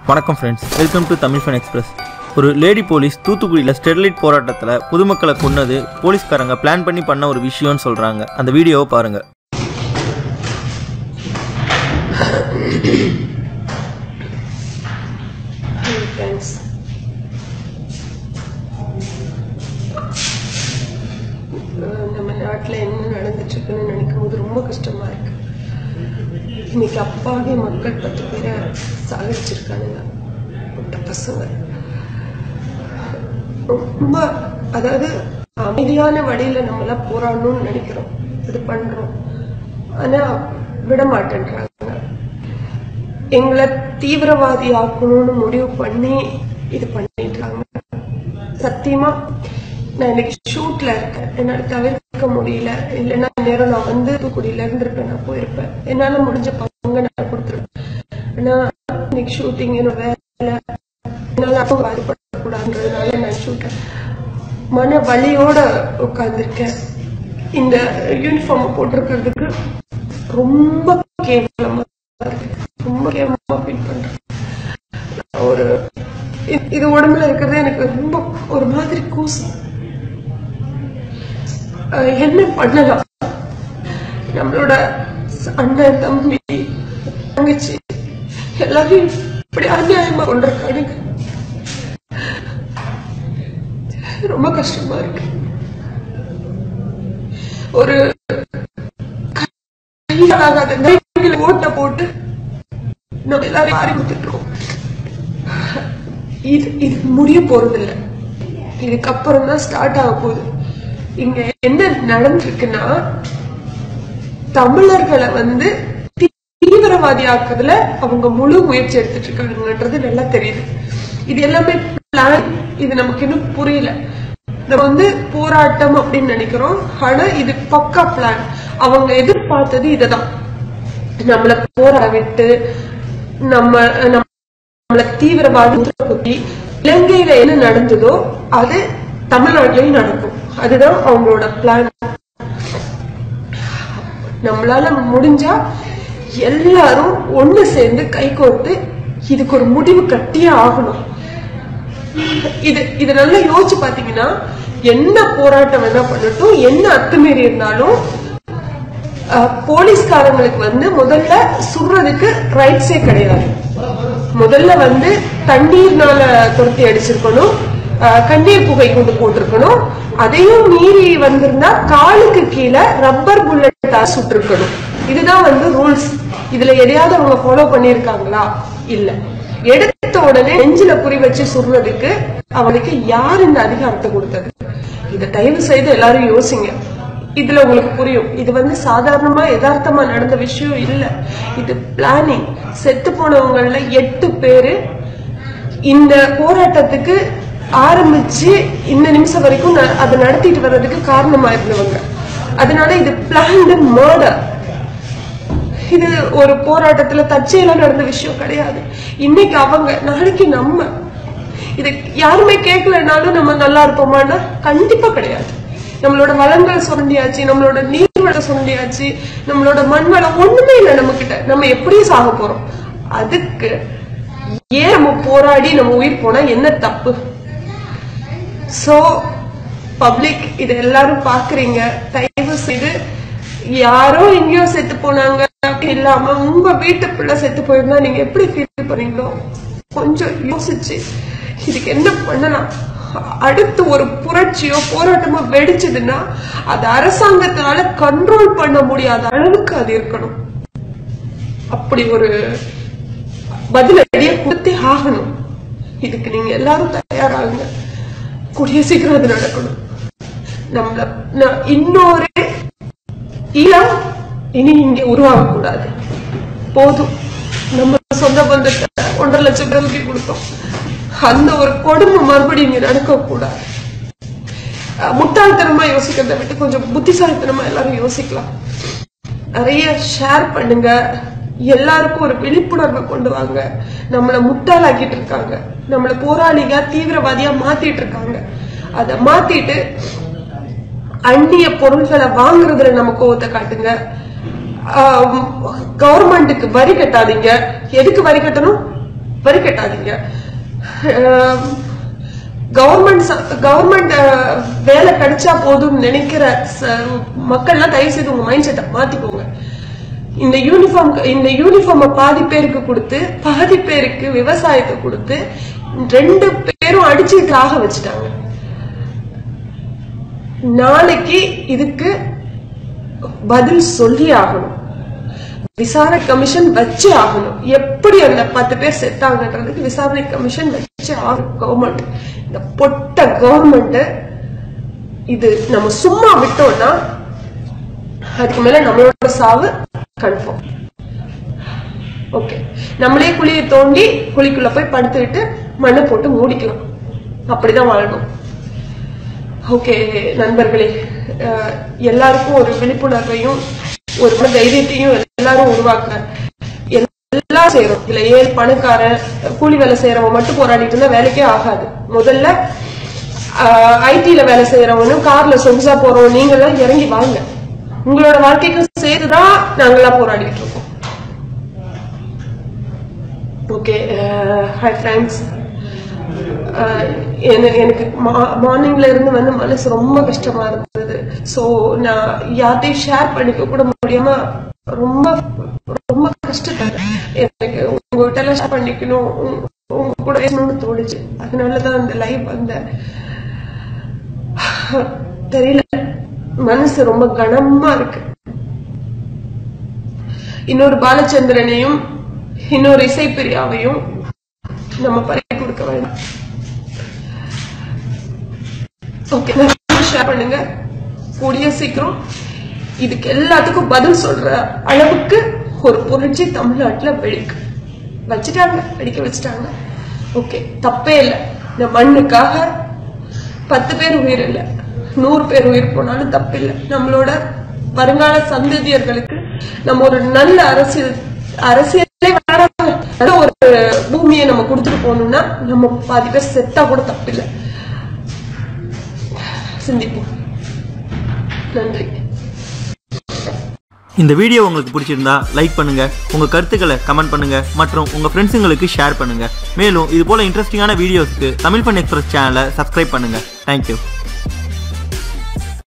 வணக்கம் friends welcome to Tamil fun express ஒரு lady police தூத்துக்குடியில் ஸ்டெர்லைட் போராட்டத்தில் பொதுமக்களை கொன்னது போலீஸ்காரங்க பிளான் பண்ணி பண்ண ஒரு விஷயம்னு சொல்கிறாங்க அந்த வீடியோவை பாருங்கள் Hey friends. அஹ் நம்ம நாட்டில் என்ன நடந்துட்டு இருக்குன்னு நினைக்கும் போது ரொம்ப கஷ்டமா இருக்கு இன்னைக்கு அப்பாவே மக்கள் பத்து பேரை சாகடிச்சிருக்கானுங்க பொட்ட பசங்க ரொம்ப அதாவது அமைதியான வழியில நம்மளாம் போராடணும்னு நினைக்கிறோம் இது பண்றோம் ஆனா விட மாட்டேன்றாங்க எங்களை தீவிரவாதி ஆக்கணும்னு முடிவு பண்ணி இது பண்ணிட்டாங்க சத்தியமா நான் இன்னைக்கு ஷூட்ல இருக்கேன் என்னால தவிர்க்க முடியல இல்லைன்னா நேரம் நான் வந்து தூத்துக்குடியில இருந்திருப்பேன் நான் போயிருப்பேன் என்னால முடிஞ்ச பங்கு நான் கொடுத்துருப்பேன் ஆனா இன்னைக்கு ஷூட்டிங் இன்னும் வேலை என்னால அப்போ பாதிப்படக்கூடாதுன்றதுனால நான் ஷூட்டேன் மன வலியோட உட்கார்ந்திருக்கேன் இந்த யூனிஃபார்ம் போட்டிருக்கிறதுக்கு ரொம்ப கேவலமா இருக்கு ரொம்ப கேவலமா ஃபீல் பண்றேன் ஒரு இது- இது உடம்புல இருக்கிறது எனக்கு ரொம்ப ஒரு மாதிரி கூசு அஹ் என்ன பண்ணலாம் நம்மளோட அண்ணன் தம்பி தங்கச்சி எல்லாரையும் இப்படி அநியாயமா கொண்டிருக்கானுங்க ரொம்ப கஷ்டமா இருக்கு ஒரு கையாலாகாத நாய்களை ஓட்ட போட்டு நம்ம எல்லாரையும் மாறி விட்டுட்டோம் இது இது முடிய போறதில்ல இதுக்கப்புறம் தான் ஸ்டார்ட் ஆக போகுது இங்க என்ன நடந்திருக்குன்னா தமிழர்களை வந்து தீவிரவாதி ஆக்குறதுல அவங்க முழு முயற்சி எடுத்துட்டு இருக்காங்கன்றது நல்லா தெரியுது இது எல்லாமே பிளான் இது நமக்கு இன்னும் புரியல நம்ம வந்து போராட்டம் அப்படின்னு நினைக்கிறோம் ஆனா இது பக்கா பிளான் அவங்க எதிர்பார்த்தது இதுதான் நம்மள போராட விட்டு நம்ம நம்மள தீவிரவாதி முத்திர குத்தி இலங்கையில என்ன நடந்ததோ அது தமிழ்நாட்டிலையும் நடக்கும் அதுதான் அவங்களோட பிளான் நம்மளால முடிஞ்சா எல்லாரும் ஒண்ணு சேர்ந்து கைகோர்த்து இதுக்கு ஒரு முடிவு கட்டியே ஆகணும் இது இது நல்லா யோசிச்சு பாத்தீங்கன்னா என்ன போராட்டம் வேணா பண்ணட்டும் என்ன அத்துமீறி இருந்தாலும் அஹ், போலீஸ்காரங்களுக்கு வந்து முதல்ல சுடுறதுக்கு ரைட்ஸே கிடையாது முதல்ல வந்து தண்ணீர்னால துரத்தி அடிச்சிருக்கணும் அஹ், கண்ணீர் புகை கொண்டு போட்டிருக்கணும் அதையும் மீறி வந்திருந்தா காலுக்கு கீழே ரப்பர் புல்லட்டா சுட்டிருக்கணும் இதுதான் வந்து ரூல்ஸ் இதுல எதையாவது அவங்க ஃபாலோ பண்ணிருக்காங்களா இல்ல எடுத்த உடனே நெஞ்சில குறி வச்சு சுடுறதுக்கு அவனுக்கு யார் இந்த அதிகாரத்தை கொடுத்தது இத தயவு செய்து எல்லாரும் யோசிங்க இதுல உங்களுக்கு புரியும் இது வந்து சாதாரணமா யதார்த்தமா நடந்த விஷயம் இல்ல இது பிளானிங் செத்து போனவங்கள்ல எட்டு பேரு இந்த போராட்டத்துக்கு ஆரம்பிச்சு இந்த நிமிஷம் வரைக்கும் ந- அதை நடத்திட்டு வர்றதுக்கு காரணமா இருந்தவங்க அதனால இது பிளான்டு மர்டர் இது ஒரு போராட்டத்துல தற்செயலா நடந்த விஷயம் கிடையாது இன்னைக்கு அவங்க நாளைக்கு நம்ம இது யாருமே கேட்கலனாலும் நம்ம நல்லா இருப்போமான்னா கண்டிப்பா கிடையாது நம்மளோட வளங்கள் சுரண்டியாச்சு நம்மளோட நீர்வளம் சுரண்டியாச்சு நம்மளோட மண் வளம் ஒண்ணுமே இல்லை நம்ம கிட்ட நம்ம எப்படியும் சாக போறோம் அதுக்கு ஏன் நம்ம போராடி நம்ம உயிர் போனா என்ன தப்பு சோ பப்ளிக் இது எல்லாரும் பாக்குறீங்க தயவு செய்து யாரோ எங்கேயோ செத்து போனாங்க அப்படி இல்லாம உங்க வீட்டு பிள்ளை செத்து போயிருந்தா நீங்க எப்படி ஃபீல் பண்ணீங்களோ கொஞ்சம் யோசிச்சு இதுக்கு என்ன பண்ணலாம் அடுத்து ஒரு புரட்சியோ போராட்டமோ வெடிச்சதுன்னா அது அரசாங்கத்தினால கண்ட்ரோல் பண்ண முடியாத அளவுக்கு அது இருக்கணும் அப்படி ஒரு பதிலடியை கொடுத்தே ஆகணும் இதுக்கு நீங்க எல்லாரும் தயாராகுங்க கூடிய சீக்கிரம் அது நடக்கணும் நம்மள ந- இன்னொரு ஈழம் இனி இங்க உருவாகக்கூடாது போதும் நம்ம சொந்த பந்தத்தை ஒன்றரை லட்சம் பேருக்கு கொடுத்தோம் அந்த ஒரு கொடுமை மறுபடியும் இங்க நடக்க கூடாது அஹ் முட்டாள்தனமா யோசிக்கிறத விட்டு கொஞ்சம் புத்திசாலித்தனமா எல்லாரும் யோசிக்கலாம் நிறைய ஷேர் பண்ணுங்க எல்லாருக்கும் ஒரு விழிப்புணர்வை கொண்டு வாங்க நம்மள முட்டாளாக்கிட்டு இருக்காங்க நம்மள போராளிగా தீவிரவாதியா மாத்திட்டு இருக்காங்க அத மாத்திட்டு அந்நிய பொருள்களை வாங்குறதுல நம்ம கோவத்தை காட்டுங்க கவர்மெண்ட்டுக்கு வரி கட்டாதீங்க எதுக்கு வரி கட்டணும் வரி கட்டாதீங்க கவர்மெண்ட் கவர்மெண்ட் வேலை கிடைச்சா போதும் நினைக்கிற ச- மக்கள்லாம் தயவு செய்து உங்க மைண்ட் செட்டை மாத்திக்கோங்க இந்த யூனிஃபார்ம் இந்த யூனிஃபார்மை பாதி பேருக்கு கொடுத்து பாதி பேருக்கு விவசாயத்தை கொடுத்து ரெண்டு பேரும் அடிச்சுட்டு ஆக வச்சுட்டாங்க நாளைக்கு இதுக்கு பதில் சொல்லி ஆகணும் விசாரணை கமிஷன் வச்சு ஆகணும் எப்படி அந்த பத்து பேர் செத்தாங்கன்றதுக்கு விசாரணை கமிஷன் வச்சு ஆகணும் கவர்மெண்ட் இந்த பொட்ட கவர்மெண்ட் இது நம்ம சும்மா விட்டோம்னா அதுக்கு மேல நம்மளோட சாவு கன்ஃபார்ம் ஓகே நம்மளே குழியை தோண்டி குழிக்குள்ள போய் படுத்துக்கிட்டு மண்ணை போட்டு மூடிக்கலாம் அப்படிதான் வாழணும் ஓகே நண்பர்களே அஹ், எல்லாருக்கும் ஒரு விழிப்புணர்வையும் ஒரு மன தைரியத்தையும் எல்லாரும் உருவாக்குற எல்லாம் செய்யறோம் இதுல ஏழு பணக்காரன் கூலி வேலை செய்யறவன் மட்டும் போராடிட்டு இருந்தா வேலைக்கே ஆகாது முதல்ல ஐடில வேலை செய்யறவனும் கார்ல சொகுசா போறோம் நீங்க எல்லாம் இறங்கி வாங்க உங்களோட வாழ்க்கைக்கு சேர்த்துதான் நாங்கெல்லாம் போராடிட்டு இருக்கோம் ஓகே ஹாய் ஃப்ரெண்ட்ஸ் எனக்கு மார்னிங்ல இருந்து வந்து மனசு ரொம்ப கஷ்டமா இருந்தது ஸோ நான் யார்ட்டையும் ஷேர் பண்ணிக்க கூட முடியாம ரொம்ப ரொம்ப கஷ்டப்பட்டேன் எனக்கு உங்ககிட்ட எல்லாம் ஷேர் பண்ணிக்கணும் உங்க- உங்க கூட பேசணும்னு தோணுச்சு அதனாலதான் அந்த லைவ் வந்தேன் தெரியல மனசு ரொம்ப கனமா இருக்கு இன்னொரு பாலச்சந்திரனையும் இன்னொரு இசைப்பிரியாவையும் நம்ம பறி கொடுக்க வேண்டாம் ஓகே ஷேர் பண்ணுங்க கூடிய சீக்கிரம் இதுக்கு எல்லாத்துக்கும் பதில் சொல்ற அளவுக்கு ஒரு புரட்சி தமிழ்நாட்டுல வெடிக்கு வச்சுட்டாங்க வெடிக்க வச்சுட்டாங்க ஓகே தப்பே இல்லை இந்த மண்ணுக்காக பத்து பேர் உயிர் இல்லை நூறு பேர் உயிர் போனாலும் தப்பில்லை நம்மளோட வருங்கால சந்ததியர்களுக்கு நம்ம ஒரு நல்ல அரசியல் அரசியலே வேணாம் நல்ல ஒரு பூமியை நம்ம கொடுத்துட்டு போகணும்னா நம்ம பாதி பேர் செத்தா கூட தப்பில்லை சிந்திப்போம் நன்றி இந்த வீடியோ உங்களுக்கு பிடிச்சிருந்தா லைக் பண்ணுங்க உங்க கருத்துக்களை கமெண்ட் பண்ணுங்க மற்றும் உங்க ஃப்ரெண்ட்ஸுங்களுக்கு ஷேர் பண்ணுங்க மேலும் இது போல இன்ட்ரெஸ்டிங்கான வீடியோஸ்க்கு தமிழ் ஃபன் எக்ஸ்பிரஸ் சேனலை சப்ஸ்கிரைப் பண்ணுங்க தேங்க்யூ